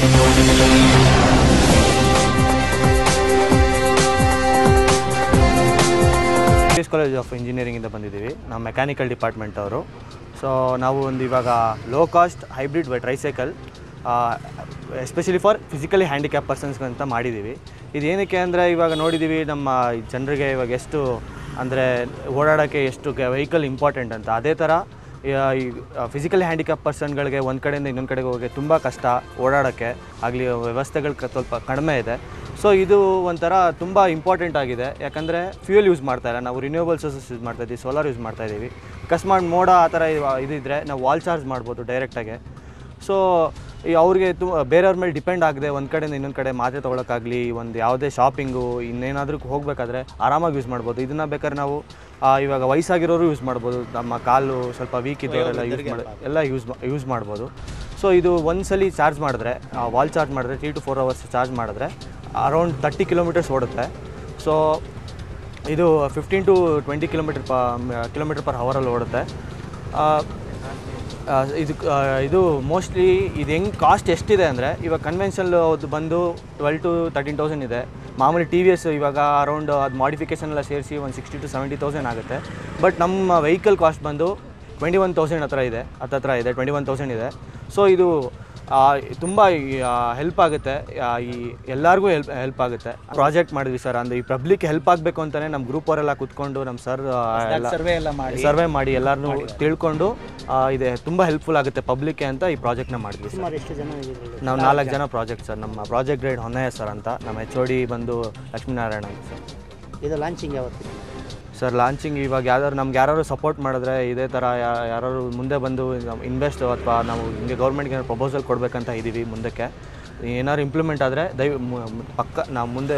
S college of ಇಂಜಿನಿಯರಿಂಗಿಂದ ಬಂದಿದ್ದೀವಿ ನಾವು mechanical department ಅವರು ಸೊ ನಾವು ಒಂದು ಇವಾಗ low cost hybrid tricycle especially for physically handicap ಪರ್ಸನ್ಸ್ಗೆ ಅಂತ ಮಾಡಿದ್ದೀವಿ ಇದು ಏನಕ್ಕೆ ಅಂದರೆ ಇವಾಗ ನೋಡಿದ್ದೀವಿ ನಮ್ಮ ಜನರಿಗೆ ಇವಾಗ ಎಷ್ಟು ಅಂದರೆ ಓಡಾಡೋಕ್ಕೆ ಎಷ್ಟು ವೆಹಿಕಲ್ ಇಂಪಾರ್ಟೆಂಟ್ ಅಂತ ಅದೇ ಥರ ಈ ಫಿಸಿಕಲಿ ಹ್ಯಾಂಡಿಕ್ಯಾಪ್ ಪರ್ಸನ್ಗಳಿಗೆ ಒಂದು ಕಡೆಯಿಂದ ಇನ್ನೊಂದು ಕಡೆಗೆ ಹೋಗಿ ತುಂಬ ಕಷ್ಟ ಓಡಾಡೋಕ್ಕೆ ಆಗಲಿ ವ್ಯವಸ್ಥೆಗಳು ಕ- ಸ್ವಲ್ಪ ಕಡಿಮೆ ಇದೆ ಸೊ ಇದು ಒಂಥರ ತುಂಬ ಇಂಪಾರ್ಟೆಂಟ್ ಆಗಿದೆ ಯಾಕಂದರೆ ಫ್ಯೂಯಲ್ ಯೂಸ್ ಮಾಡ್ತಾ ಇಲ್ಲ ನಾವು ರಿನ್ಯೂವಬಲ್ ಸೋರ್ಸಸ್ ಯೂಸ್ ಮಾಡ್ತಾ ಇದ್ದೀವಿ ಸೋಲಾರ್ ಯೂಸ್ ಮಾಡ್ತಾ ಇದ್ದೀವಿ ಅಕಸ್ಮಾತ್ ಮೋಡ ಆ ಥರ ಇವ- ಇದಿದ್ರೆ ನಾವು ವಾಲ್ ಚಾರ್ಜ್ ಮಾಡ್ಬೋದು ಡೈರೆಕ್ಟಾಗೆ ಸೊ ಈ ಅವ್ರಿಗೆ ತು ಬೇರೆಯವ್ರ ಮೇಲೆ ಡಿಪೆಂಡ್ ಆಗದೆ ಒಂದು ಕಡೆಯಿಂದ ಇನ್ನೊಂದು ಕಡೆ ಮಾತ್ರೆ ತೊಗೊಳಕ್ಕಾಗಲಿ ಒಂದು ಯಾವುದೇ ಶಾಪಿಂಗು ಇನ್ನೇನಾದರೂ ಹೋಗಬೇಕಾದ್ರೆ ಆರಾಮಾಗಿ ಯೂಸ್ ಮಾಡ್ಬೋದು ಇದನ್ನು ಬೇಕಾದ್ರೆ ನಾವು ಆ, ಇವಾಗ ವಯಸ್ಸಾಗಿರೋರು ಯೂಸ್ ಮಾಡ್ಬೋದು ನಮ್ಮ ಕಾಲು ಸ್ವಲ್ಪ ವೀಕ್ ಇದ್ದವರೆಲ್ಲ ಯೂಸ್ ಮಾಡಿ ಎಲ್ಲ ಯೂಸ್ ಯೂಸ್ ಮಾಡ್ಬೋದು ಸೊ ಇದು ಒಂದ್ಸಲಿ ಚಾರ್ಜ್ ಮಾಡಿದ್ರೆ ವಾಲ್ ಚಾರ್ಜ್ ಮಾಡಿದ್ರೆ three to four hours charge ಮಾಡಿದ್ರೆ ಅರೌಂಡ್ ತರ್ಟಿ ಕಿಲೋಮೀಟರ್ಸ್ ಓಡುತ್ತೆ ಸೊ ಇದು ಫಿಫ್ಟೀನ್ ಟು ಟ್ವೆಂಟಿ ಕಿಲೋಮೀಟರ್ ಪ ಕಿಲೋಮೀಟರ್ ಪರ್ ಹವರಲ್ಲಿ ಓಡುತ್ತೆ ಆ, ಆ, ಇದು ಆ, ಇದು ಮೋಸ್ಟ್ಲಿ ಇದು ಹೆಂಗೆ ಕಾಸ್ಟ್ ಎಷ್ಟಿದೆ ಅಂದರೆ ಇವಾಗ ಕನ್ವೆನ್ಷನಲ್ ಅದು ಬಂದು ಟ್ವೆಲ್ ಟು ತರ್ಟೀನ್ ತೌಸಂಡ್ ಇದೆ ಮಾಮೂಲಿ ಟಿ ವಿ ಎಸ್ ಇವಾಗ ಅರೌಂಡ್ ಅದು ಮಾಡಿಫಿಕೇಷನ್ ಎಲ್ಲ ಸೇರಿಸಿ ಒಂದು ಸಿಕ್ಸ್ಟಿ ಟು ಸೆವೆಂಟಿ ತೌಸಂಡ್ ಆಗುತ್ತೆ ಬಟ್ ನಮ್ಮ ವೆಹಿಕಲ್ ಕಾಸ್ಟ್ ಬಂದು ಟ್ವೆಂಟಿ ಒನ್ ತೌಸಂಡ್ ಹತ್ರ ಇದೆ ಹತ್ತತ್ರ ಇದೆ ಟ್ವೆಂಟಿ ಒನ್ ತೌಸಂಡ್ ಇದೆ ಸೊ ಇದು ತುಂಬ ಹೆಲ್ಪ್ ಆಗುತ್ತೆ ಆ, ಈ ಎಲ್ಲರಿಗೂ ಹೆಲ್ಪ್ ಹೆಲ್ಪ್ ಆಗುತ್ತೆ ಪ್ರಾಜೆಕ್ಟ್ ಮಾಡಿದ್ವಿ ಸರ್ ಅಂದರೆ ಈ ಪಬ್ಲಿಕ್ ಹೆಲ್ಪ್ ಆಗಬೇಕು ಅಂತಲೇ ನಮ್ಮ ಗ್ರೂಪ್ ಅವರೆಲ್ಲ ಕೂತ್ಕೊಂಡು ನಮ್ಮ ಸರ್ ಸರ್ವೆ ಎಲ್ಲ ಮಾಡಿ ಸರ್ವೆ ಮಾಡಿ ಎಲ್ಲರನ್ನೂ ತಿಳ್ಕೊಂಡು ಆ, ಇದೆ ತುಂಬ ಹೆಲ್ಪ್ಫುಲ್ ಆಗುತ್ತೆ ಪಬ್ಲಿಕ್ಗೆ ಅಂತ ಈ ಪ್ರಾಜೆಕ್ಟ್ನ ಮಾಡಿದ್ವಿ ಸರ್ ಸುಮಾರು ಎಷ್ಟು ಜನ ಇದ್ದೀರಿ ನಾವು ನಾಲ್ಕು ಜನ ಪ್ರಾಜೆಕ್ಟ್ ಸರ್ ನಮ್ಮ ಪ್ರಾಜೆಕ್ಟ್ ಗೈಡ್ ಹೊನ್ನಯ್ಯ ಸರ್ ಅಂತ ನಮ್ಮ ಎಚ್ ಓ ಡಿ ಬಂದು ಲಕ್ಷ್ಮೀನಾರಾಯಣ ಅಂತ ಸರ್ ಇದು ಲಾಂಚಿಂಗ್ ಯಾವತ್ತು ಸರ್ ಲಾಂಚಿಂಗ್ ಇವಾಗ ಯಾವ್ದಾದ್ರು ನಮ್ಗೆ ಯಾರು ಸಪೋರ್ಟ್ ಮಾಡಿದ್ರೆ ಇದೇ ಥರ ಯಾರು ಮುಂದೆ ಬಂದು ಇನ್ವೆಸ್ಟ್ ಅಥವಾ ನಾವು ಹಿಂಗೆ ಗೌರ್ಮೆಂಟ್ಗೆ ಏನಾದ್ರು ಪ್ರಪೋಸಲ್ ಕೊಡಬೇಕಂತ ಇದ್ದೀವಿ ಮುಂದಕ್ಕೆ ಏನಾದ್ರು ಇಂಪ್ಲಿಮೆಂಟ್ ಆದರೆ ದಯ ಮು- ಮು- ಪಕ್ಕ ನಾವು ಮುಂದೆ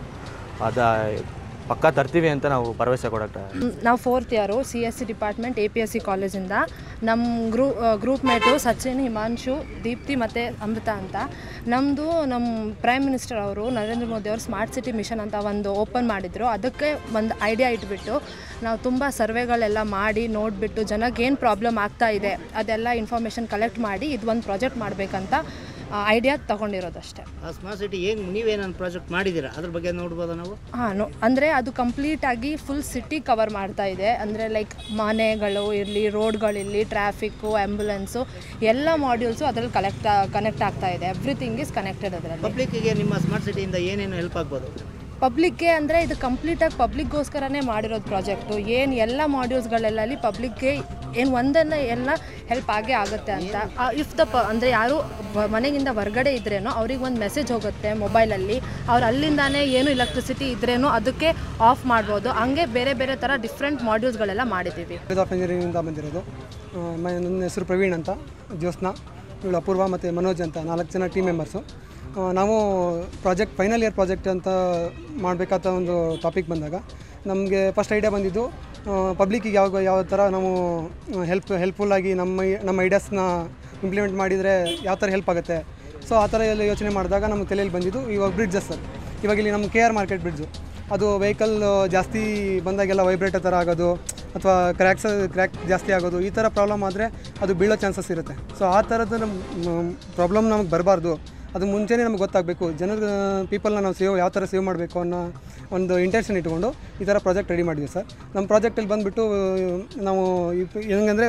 ಅದ ಪಕ್ಕ ತರ್ತೀವಿ ಅಂತ ನಾವು ಭರವಸೆ ಕೊಡೋಕ್ಕೆ ನಾವು fourth year C S C department A P S C ಕಾಲೇಜಿಂದ ನಮ್ಮ ಗ್ರೂ ಗ್ರೂಪ್ ಮೇಟು ಸಚಿನ್ ಹಿಮಾಂಶು ದೀಪ್ತಿ ಮತ್ತು ಅಮೃತ ಅಂತ ನಮ್ಮದು ನಮ್ಮ ಪ್ರೈಮ್ ಮಿನಿಸ್ಟರ್ ಅವರು ನರೇಂದ್ರ ಮೋದಿ ಅವರು ಸ್ಮಾರ್ಟ್ ಸಿಟಿ ಮಿಷನ್ ಅಂತ ಒಂದು ಓಪನ್ ಮಾಡಿದರು ಅದಕ್ಕೆ ಒಂದು ಐಡಿಯಾ ಇಟ್ಬಿಟ್ಟು ನಾವು ತುಂಬ ಸರ್ವೆಗಳೆಲ್ಲ ಮಾಡಿ ನೋಡಿಬಿಟ್ಟು ಜನಕ್ಕೆ ಏನು ಪ್ರಾಬ್ಲಮ್ ಆಗ್ತಾ ಇದೆ ಅದೆಲ್ಲ ಇನ್ಫಾರ್ಮೇಷನ್ ಕಲೆಕ್ಟ್ ಮಾಡಿ ಇದು ಒಂದು ಪ್ರಾಜೆಕ್ಟ್ ಮಾಡಬೇಕಂತ ಐಡಿಯಾ ತೊಗೊಂಡಿರೋದಷ್ಟೇ ಆ ಸ್ಮಾರ್ಟ್ ಸಿಟಿ ಏನು ನೀವೇನೊಂದು ಪ್ರಾಜೆಕ್ಟ್ ಮಾಡಿದ್ದೀರಾ ಅದ್ರ ಬಗ್ಗೆ ನೋಡ್ಬೋದಾ ನಾವು ಹಾಂ ನೋ ಅಂದರೆ ಅದು ಕಂಪ್ಲೀಟಾಗಿ ಫುಲ್ ಸಿಟಿ ಕವರ್ ಮಾಡ್ತಾ ಇದೆ ಅಂದರೆ ಲೈಕ್ ಮನೆಗಳು ಇರಲಿ ರೋಡ್ಗಳಿರಲಿ ಟ್ರಾಫಿಕ್ಕು ಆ್ಯಂಬುಲೆನ್ಸು ಎಲ್ಲ ಮಾಡ್ಯೂಲ್ಸು ಅದರಲ್ಲಿ ಕಲೆಕ್ಟ್ ಕನೆಕ್ಟ್ ಆಗ್ತಾ ಇದೆ ಎವ್ರಿಥಿಂಗ್ ಇಸ್ ಕನೆಕ್ಟೆಡ್ ಅದರಲ್ಲಿ ಪಬ್ಲಿಕ್ಕಿಗೆ ನಿಮ್ಮ ಸ್ಮಾರ್ಟ್ ಸಿಟಿಯಿಂದ ಏನೇನು ಹೆಲ್ಪ್ ಆಗ್ಬೋದು ಪಬ್ಲಿಕ್ಗೆ ಅಂದರೆ ಇದು ಕಂಪ್ಲೀಟಾಗಿ ಪಬ್ಲಿಕ್ಗೋಸ್ಕರನೇ ಮಾಡಿರೋದು ಪ್ರಾಜೆಕ್ಟು ಏನು ಎಲ್ಲ ಮಾಡ್ಯೂಲ್ಸ್ಗಳೆಲ್ಲ ಪಬ್ಲಿಕ್ಗೆ ಏನು ಒಂದನ್ನು ಎಲ್ಲ ಹೆಲ್ಪ್ ಆಗೇ ಆಗುತ್ತೆ ಅಂತ ಇಫ್ ದ ಪ ಅಂದರೆ ಯಾರು ವ- ಮನೆಗಿಂದ ಹೊರಗಡೆ ಇದ್ರೇನೋ ಅವ್ರಿಗೆ ಒಂದು ಮೆಸೇಜ್ ಹೋಗುತ್ತೆ ಮೊಬೈಲಲ್ಲಿ ಅವ್ರು ಅಲ್ಲಿಂದಾನೇ ಏನು ಇಲೆಕ್ಟ್ರಿಸಿಟಿ ಇದ್ರೇನೋ ಅದಕ್ಕೆ ಆಫ್ ಮಾಡ್ಬೋದು ಹಂಗೆ ಬೇರೆ ಬೇರೆ ಥರ ಡಿಫ್ರೆಂಟ್ ಮಾಡ್ಯೂಲ್ಸ್ಗಳೆಲ್ಲ ಮಾಡಿದ್ದೀವಿ ಕಾಲೇಜ್ ಆಫ್ ಇಂಜಿನಿಯರಿಂಗಿಂದ ಬಂದಿರೋದು ಆ, ಮ- ನನ್ನ ಹೆಸರು ಪ್ರವೀಣ್ ಅಂತ ಜ್ಯೋತ್ಸ್ನಾ ಇವಳು ಅಪೂರ್ವ ಮತ್ತು ಮನೋಜ್ ಅಂತ ನಾಲ್ಕು ಜನ ಟೀಮ್ ಮೆಂಬರ್ಸು ಆ, ನಾವು ಪ್ರಾಜೆಕ್ಟ್ ಫೈನಲ್ ಇಯರ್ ಪ್ರಾಜೆಕ್ಟ್ ಅಂತ ಮಾಡಬೇಕಾದ ಒಂದು ಟಾಪಿಕ್ ಬಂದಾಗ ನಮಗೆ ಫಸ್ಟ್ ಐಡಿಯಾ ಬಂದಿದ್ದು ಪಬ್ಲಿಕ್ಕಿಗೆ ಯಾವ ಯಾವ ಥರ ನಾವು ಹೆಲ್ಪ್ ಹೆಲ್ಪ್ಫುಲ್ಲಾಗಿ ನಮ್ಮ ನಮ್ಮ ಐಡಿಯಾಸ್ನ ಇಂಪ್ಲಿಮೆಂಟ್ ಮಾಡಿದರೆ ಯಾವ ಥರ ಹೆಲ್ಪ್ ಆಗುತ್ತೆ ಸೊ ಆ ಥರ ಎಲ್ಲ ಯೋಚನೆ ಮಾಡಿದಾಗ ನಮ್ಮ ತಲೆಯಲ್ಲಿ ಬಂದಿದ್ದು ಇವಾಗ ಬ್ರಿಡ್ಜಸ್ ಸರ್ ಇವಾಗ ಇಲ್ಲಿ ನಮ್ಮ ಕೆ ಆರ್ ಮಾರ್ಕೆಟ್ ಬ್ರಿಡ್ಜು ಅದು ವೆಹಿಕಲ್ ಜಾಸ್ತಿ ಬಂದಾಗೆಲ್ಲ ವೈಬ್ರೇಟ್ ಥರ ಆಗೋದು ಅಥವಾ ಕ್ರ್ಯಾಕ್ಸ್ ಕ್ರ್ಯಾಕ್ ಜಾಸ್ತಿ ಆಗೋದು ಈ ಥರ ಪ್ರಾಬ್ಲಮ್ ಆದರೆ ಅದು ಬೀಳೋ ಚಾನ್ಸಸ್ ಇರುತ್ತೆ ಸೊ ಆ ಥರದ್ದು ನಮ್ಮ ಪ್ರಾಬ್ಲಮ್ ನಮಗೆ ಬರಬಾರ್ದು ಅದು ಮುಂಚೆನೇ ನಮ್ಗೆ ಗೊತ್ತಾಗಬೇಕು ಜನರ ಪೀಪಲ್ನ ನಾವು ಸೇವ್ ಯಾವ ಥರ ಸೇವ್ ಮಾಡಬೇಕು ಅನ್ನೋ ಒಂದು ಇಂಟೆನ್ಷನ್ ಇಟ್ಕೊಂಡು ಈ ಥರ ಪ್ರಾಜೆಕ್ಟ್ ರೆಡಿ ಮಾಡಿದ್ವಿ ಸರ್ ನಮ್ಮ ಪ್ರಾಜೆಕ್ಟಲ್ಲಿ ಬಂದುಬಿಟ್ಟು ನಾವು ಇಪ್- ಹೆಂಗಂದರೆ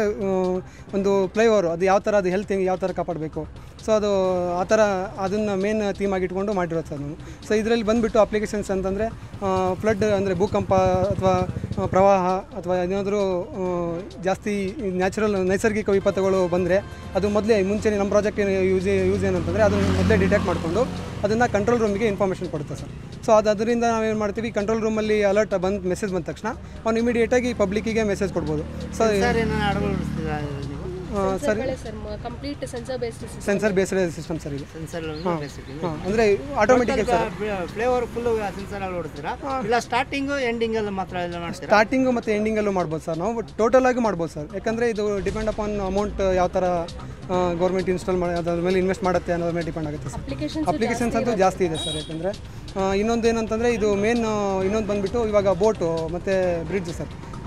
ಒಂದು ಫ್ಲೈಓವರ್ ಅದು ಯಾವ ಥರ ಅದು ಹೆಲ್ತ್ ಯಾವ ಥರ ಕಾಪಾಡಬೇಕು ಸೊ ಅದು ಆ ಥರ ಅದನ್ನು ಮೇನ್ ಥೀಮ್ ಆಗಿ ಇಟ್ಕೊಂಡು ಮಾಡಿರೋದು ಸರ್ ನಾವು ಸೊ ಇದರಲ್ಲಿ ಬಂದುಬಿಟ್ಟು ಅಪ್ಲಿಕೇಶನ್ಸ್ ಅಂತಂದರೆ ಫ್ಲಡ್ ಅಂದರೆ ಭೂಕಂಪ ಅಥವಾ ಪ್ರವಾಹ ಅಥವಾ ಏನಾದರೂ ಜಾಸ್ತಿ ನ್ಯಾಚುರಲ್ ನೈಸರ್ಗಿಕ ವಿಪತ್ತುಗಳು ಬಂದರೆ ಅದು ಮೊದಲೇ ಮುಂಚೆನೇ ನಮ್ಮ ಪ್ರಾಜೆಕ್ಟ್ ಯೂಸ್ ಯೂಸ್ ಏನಂತಂದರೆ ಅದನ್ನು ಮೊದಲೇ ಡಿಟೆಕ್ಟ್ ಮಾಡಿಕೊಂಡು ಅದನ್ನು ಕಂಟ್ರೋಲ್ ರೂಮಿಗೆ ಇನ್ಫಾರ್ಮೇಷನ್ ಕೊಡುತ್ತೆ ಸರ್ ಸೊ ಅದು ಅದರಿಂದ ನಾವೇನು ಮಾಡ್ತೀವಿ ಕಂಟ್ರೋಲ್ ರೂಮಲ್ಲಿ ಅಲರ್ಟ್ ಬಂದು ಮೆಸೇಜ್ ಬಂದ ತಕ್ಷಣ ಅವ್ನು ಇಮಿಡಿಯೇಟಾಗಿ ಪಬ್ಲಿಕ್ಕಿಗೆ ಮೆಸೇಜ್ ಕೊಡ್ಬೋದು ಸೊ ಸರ್ ಏನೋ ಅಳವಡಿಸ್ತೀರಾ ನೀವು sir complete sensor based sensor based system sir ಇದು ಸೆನ್ಸರ್ ಹಾಂ ಅಂದರೆ automatic sir flavour full sensor ಅಳವಡಿಸ್ತೀರಾ ಇಲ್ಲ ಸ್ಟಾರ್ಟಿಂಗು ಎಂಡಿಂಗ್ ಎಲ್ಲ ಮಾತ್ರ ಎಲ್ಲ ಮಾಡ್ತೀರಾ ಸ್ಟಾರ್ಟಿಂಗು ಮತ್ತು ಎಂಡಿಂಗಲ್ಲೂ ಮಾಡ್ಬೋದು ಸರ್ ನಾವು ಟೋಟಲ್ ಆಗಿ ಮಾಡ್ಬೋದು ಸರ್ ಯಾಕಂದರೆ ಇದು ಡಿಪೆಂಡ್ ಅಪಾನ್ ಅಮೌಂಟ್ ಯಾವ ಥರ ಗೌರ್ಮೆಂಟ್ ಇನ್ಸ್ಟಾಲ್ ಮಾಡಿ ಅದ್ರ ಮೇಲೆ ಇನ್ವೆಸ್ಟ್ ಮಾಡುತ್ತೆ ಅನ್ನೋದ್ರ ಮೇಲೆ ಡಿಪೆಂಡ್ ಆಗುತ್ತೆ ಸರ್ ಅಪ್ಲಿಕೇಶನ್ಸ್ ಅಂತೂ ಜಾಸ್ತಿ ಇದೆ ಸರ್ ಯಾಕಂದರೆ ಇನ್ನೊಂದು ಏನಂತಂದರೆ ಇದು ಮೇನ್ ಇನ್ನೊಂದು ಬಂದುಬಿಟ್ಟು ಇವಾಗ ಬೋಟು ಮತ್ತು ಬ್ರಿಡ್ಜ್ ಸರ್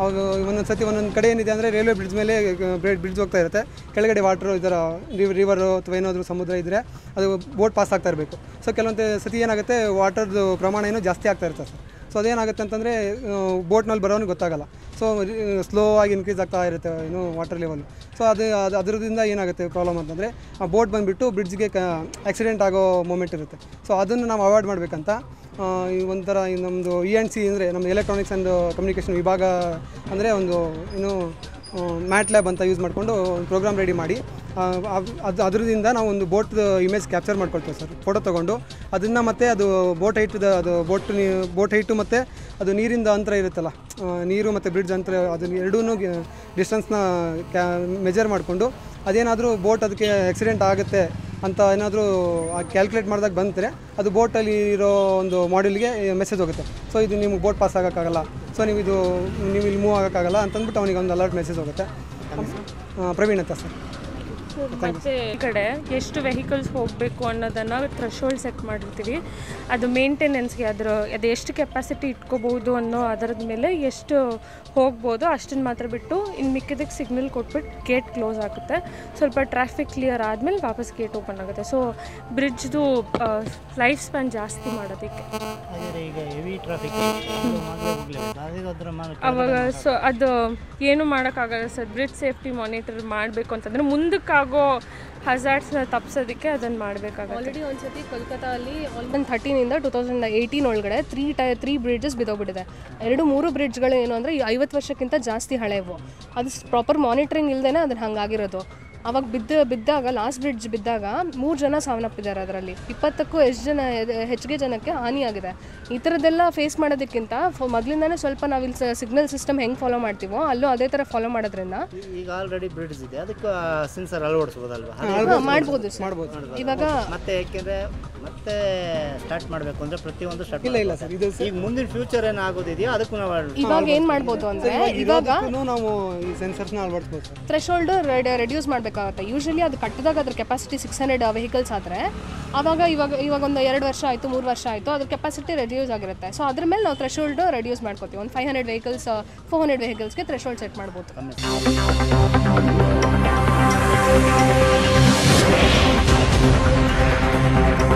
ಅವಾಗ ಒಂದೊಂದು ಸತಿ ಒಂದೊಂದು ಕಡೆ ಏನಿದೆ ಅಂದರೆ ರೈಲ್ವೆ ಬ್ರಿಡ್ಜ್ ಮೇಲೆ ಬ್ರಿಡ್ಜ್ ಹೋಗ್ತಾ ಇರುತ್ತೆ ಕೆಳಗಡೆ ವಾಟ್ರು ಇದರ ರಿವರು ಅಥವಾ ಏನಾದರೂ ಸಮುದ್ರ ಇದ್ದರೆ ಅದು ಬೋಟ್ ಪಾಸ್ ಆಗ್ತಾ ಇರಬೇಕು ಸೊ ಕೆಲವೊಂದು ಸತಿ ಏನಾಗುತ್ತೆ ವಾಟರ್ದು ಪ್ರಮಾಣ ಏನೋ ಜಾಸ್ತಿ ಆಗ್ತಾ ಇರುತ್ತೆ ಸರ್ ಸೊ ಅದೇನಾಗುತ್ತೆ ಅಂತಂದರೆ ಬೋಟ್ನಲ್ಲಿ ಬರೋನಿಗೆ ಗೊತ್ತಾಗಲ್ಲ ಸೊ ಸ್ಲೋ ಆಗಿ ಇನ್ಕ್ರೀಸ್ ಆಗ್ತಾ ಇರುತ್ತೆ ಏನು ವಾಟರ್ ಲೆವೆಲ್ ಸೊ ಅದು ಅದು ಅದರಿಂದ ಏನಾಗುತ್ತೆ ಪ್ರಾಬ್ಲಮ್ ಅಂತಂದರೆ ಆ ಬೋಟ್ ಬಂದುಬಿಟ್ಟು ಬ್ರಿಡ್ಜ್ಗೆ ಕ ಆಕ್ಸಿಡೆಂಟ್ ಆಗೋ ಮೂಮೆಂಟ್ ಇರುತ್ತೆ ಸೊ ಅದನ್ನು ನಾವು ಅವಾಯ್ಡ್ ಮಾಡಬೇಕಂತ ಆ, ಈ ಒಂಥರ ಈ ನಮ್ಮದು ಇ ಆ್ಯಂಡ್ ಸಿ ಅಂದರೆ ನಮ್ಮದು ಎಲೆಕ್ಟ್ರಾನಿಕ್ಸ್ ಆ್ಯಂಡ್ ಕಮ್ಯುನಿಕೇಷನ್ ವಿಭಾಗ ಅಂದರೆ ಒಂದು ಏನು ಮ್ಯಾಟ್ ಲ್ಯಾಬ್ ಅಂತ ಯೂಸ್ ಮಾಡಿಕೊಂಡು ಒಂದು ಪ್ರೋಗ್ರಾಮ್ ರೆಡಿ ಮಾಡಿ ಆ, ಅದ್- ಅದು ಅದರಿಂದ ನಾವು ಒಂದು ಬೋಟ್ ಇಮೇಜ್ ಕ್ಯಾಪ್ಚರ್ ಮಾಡ್ಕೊಳ್ತೇವೆ ಸರ್ ಫೋಟೋ ತೊಗೊಂಡು ಅದನ್ನು ಮತ್ತೆ ಅದು ಬೋಟ್ ಹೈಟ್ದ ಅದು ಬೋಟ್ ನೀ ಬೋಟ್ ಹೈಟು ಮತ್ತು ಅದು ನೀರಿಂದ ಅಂತರ ಇರುತ್ತಲ್ಲ ಆ, ನೀರು ಮತ್ತು ಬ್ರಿಡ್ಜ್ ಅಂತರ ಅದನ್ನ ಎರಡೂ ಡಿಸ್ಟೆನ್ಸ್ನ ಕ್ಯಾ ಮೆಜರ್ ಮಾಡಿಕೊಂಡು ಅದೇನಾದರೂ ಬೋಟ್ ಅದಕ್ಕೆ ಆಕ್ಸಿಡೆಂಟ್ ಆಗುತ್ತೆ ಅಂತ ಏನಾದರೂ ಕ್ಯಾಲ್ಕುಲೇಟ್ ಮಾಡಿದಾಗ ಬಂದರೆ ಅದು ಬೋಟಲ್ಲಿ ಇರೋ ಒಂದು ಮಾಡೆಲ್ಗೆ ಮೆಸೇಜ್ ಹೋಗುತ್ತೆ ಸೊ ಇದು ನಿಮ್ಗೆ ಬೋಟ್ ಪಾಸ್ ಆಗೋಕ್ಕಾಗಲ್ಲ ಸೊ ನೀವು ಇದು ನೀವು ಇಲ್ಲಿ ಮೂವ್ ಆಗೋಕ್ಕಾಗಲ್ಲ ಅಂತಂದ್ಬಿಟ್ಟು ಅವನಿಗೆ ಒಂದು ಅಲರ್ಟ್ ಮೆಸೇಜ್ ಹೋಗುತ್ತೆ ಆ, ಪ್ರವೀಣ್ ಅಂತ ಸರ್ ಮತ್ತೆ ಈ ಕಡೆ ಎಷ್ಟು ವೆಹಿಕಲ್ಸ್ ಹೋಗಬೇಕು ಅನ್ನೋದನ್ನು ಥ್ರೆಶೋಲ್ಡ್ ಸೆಟ್ ಮಾಡಿರ್ತೀವಿ ಅದು ಮೇಂಟೆನೆನ್ಸ್ಗೆ ಅದರ ಅದು ಎಷ್ಟು ಕೆಪಾಸಿಟಿ ಇಟ್ಕೋಬೋದು ಅನ್ನೋ ಅದರದ ಮೇಲೆ ಎಷ್ಟು ಹೋಗ್ಬೋದು ಅಷ್ಟನ್ನು ಮಾತ್ರ ಬಿಟ್ಟು ಇನ್ನು ಮಿಕ್ಕಿದಕ್ಕೆ ಸಿಗ್ನಲ್ ಕೊಟ್ಬಿಟ್ಟು ಗೇಟ್ ಕ್ಲೋಸ್ ಆಗುತ್ತೆ ಸ್ವಲ್ಪ ಟ್ರಾಫಿಕ್ ಕ್ಲಿಯರ್ ಆದಮೇಲೆ ವಾಪಸ್ ಗೇಟ್ ಓಪನ್ ಆಗುತ್ತೆ ಸೊ ಬ್ರಿಡ್ಜ್ದು ಲೈಫ್ ಸ್ಪ್ಯಾನ್ ಜಾಸ್ತಿ ಮಾಡೋದಕ್ಕೆ ಹಾಗಾದ್ರೆ ಈಗ ಹೆವಿ ಟ್ರಾಫಿಕ್ ಅದೇ ಅದ್ರ ಮ- ಅವಾಗ ಸೊ ಅದು ಏನು ಮಾಡೋಕ್ಕಾಗಲ್ಲ ಸರ್ ಬ್ರಿಡ್ಜ್ ಸೇಫ್ಟಿ ಮಾನಿಟರ್ ಮಾಡಬೇಕು ಅಂತಂದರೆ ಮುಂದಕ್ಕಾಗೋ ಹಜಾರ್ಡ್ಸ್ನ ತಪ್ಪಿಸೋದಕ್ಕೆ ಅದನ್ನು ಮಾಡಬೇಕಾಗುತ್ತೆ ಆಲ್ರೆಡಿ ಒಂದ್ಸತಿ ಕೋಲ್ಕತ್ತಾ ಅಲ್ಲಿ ಆಲ್ಮೋಸ್ಟ್ ಥರ್ಟೀನಿಂದ ಟೂ ತೌಸಂಡ್ ಏಯ್ಟೀನ್ ಒಳಗಡೆ ತ್ರೀ ಟೈ ತ್ರೀ ಬ್ರಿಡ್ಜಸ್ ಬಿದ್ದೋಗ್ಬಿಟ್ಟಿದೆ ಎರಡು ಮೂರು ಬ್ರಿಡ್ಜ್ಗಳು ಏನು ಅಂದರೆ ಐವತ್ತು ವರ್ಷಕ್ಕಿಂತ ಜಾಸ್ತಿ ಹಳೆವು ಅದು ಪ್ರಾಪರ್ ಮಾನಿಟ್ರಿಂಗ್ ಇಲ್ಲದೇ ಅದನ್ನು ಹಂಗಾಗಿರೋದು ಅವಾಗ ಬಿದ್ದ ಬಿದ್ದಾಗ ಲಾಸ್ಟ್ ಬ್ರಿಡ್ಜ್ ಬಿದ್ದಾಗ ಮೂರು ಜನ ಸಾವನ್ನಪ್ಪಿದ್ದಾರೆ ಅದರಲ್ಲಿ ಇಪ್ಪತ್ತಕ್ಕೂ ಎಷ್ಟು ಜನ ಹೆಚ್ಚಿಗೆ ಜನಕ್ಕೆ ಹಾನಿಯಾಗಿದೆ ಈ ಥರದ್ದೆಲ್ಲ ಫೇಸ್ ಮಾಡೋದಕ್ಕಿಂತ ಮೊದಲಿಂದನೇ ಸ್ವಲ್ಪ ನಾವಿಲ್ಲಿ ಸಿಗ್ನಲ್ ಸಿಸ್ಟಮ್ ಹೆಂಗೆ ಫಾಲೋ ಮಾಡ್ತೀವೋ ಅಲ್ಲೂ ಅದೇ ಥರ ಫಾಲೋ ಮಾಡೋದ್ರಿಂದ ಈ- ಈಗ ಆಲ್ರೆಡಿ ಬ್ರಿಡ್ಜ್ ಇದೆ ಅದಕ್ಕೆ ಸೆನ್ಸರ್ ಅಳವಡಿಸ್ಬೋದಲ್ವಾ ಹಾ, ಮಾಡ್ಬೋದು ಸರ್ ಮಾಡ್ಬೋದು ಇವಾಗ ಮತ್ತೆ ಯಾಕೆಂದ್ರೆ ಮತ್ತೆ ಸ್ಟಾರ್ಟ್ ಮಾಡಬೇಕು ಅಂದ್ರೆ ಪ್ರತಿಯೊಂದು ಸ್ಟಾರ್ಟ್ ಇಲ್ಲ ಇಲ್ಲ ಸರ್ ಇದು ಈಗ ಮುಂದಿನ ಫ್ಯೂಚರ್ ಏನಾಗೋದಿದೆಯೋ ಅದಕ್ಕೂ ನಾವು ಇವಾಗ ಏನು ಮಾಡ್ಬೋದು ಅಂದರೆ ಇವಾಗ ಇರೋದಕ್ಕೂ ನಾವು ಈ ಸೆನ್ಸರ್ಸ್ನ ಅಳವಡಿಸ್ಬೋದು ಸರ್ ಥ್ರೆಶೋಲ್ಡ್ ರೆಡ್ಯೂಸ್ ಮಾಡಬೇಕಾಗುತ್ತೆ ಯೂಶಲಿ ಅದು ಕಟ್ಟಿದಾಗ ಅದ್ರ ಕೆಪಾಸಿಟಿ ಸಿಕ್ಸ್ ಹಂಡ್ರೆಡ್ ವೆಹಿಕಲ್ಸ್ ಆದರೆ ಆವಾಗ ಇವಾಗ ಇವಾಗ ಒಂದು ಎರಡು ವರ್ಷ ಆಯಿತು ಮೂರು ವರ್ಷ ಆಯಿತು ಅದ್ರ ಕೆಪಾಸಿಟಿ ರೆಡ್ಯೂಸ್ ಆಗಿರುತ್ತೆ ಸೊ ಅದ್ರ ಮೇಲೆ ನಾವು ಥ್ರೆಶೋಲ್ಡ್ ರೆಡ್ಯೂಸ್ ಮಾಡ್ಕೋತೀವಿ ಒಂದು five hundred vehicles four hundred ವೆಹಿಕಲ್ಸ್ಗೆ ಥ್ರೆಶೋಲ್ಡ್ ಸೆಟ್ ಮಾಡ್ಬೋದು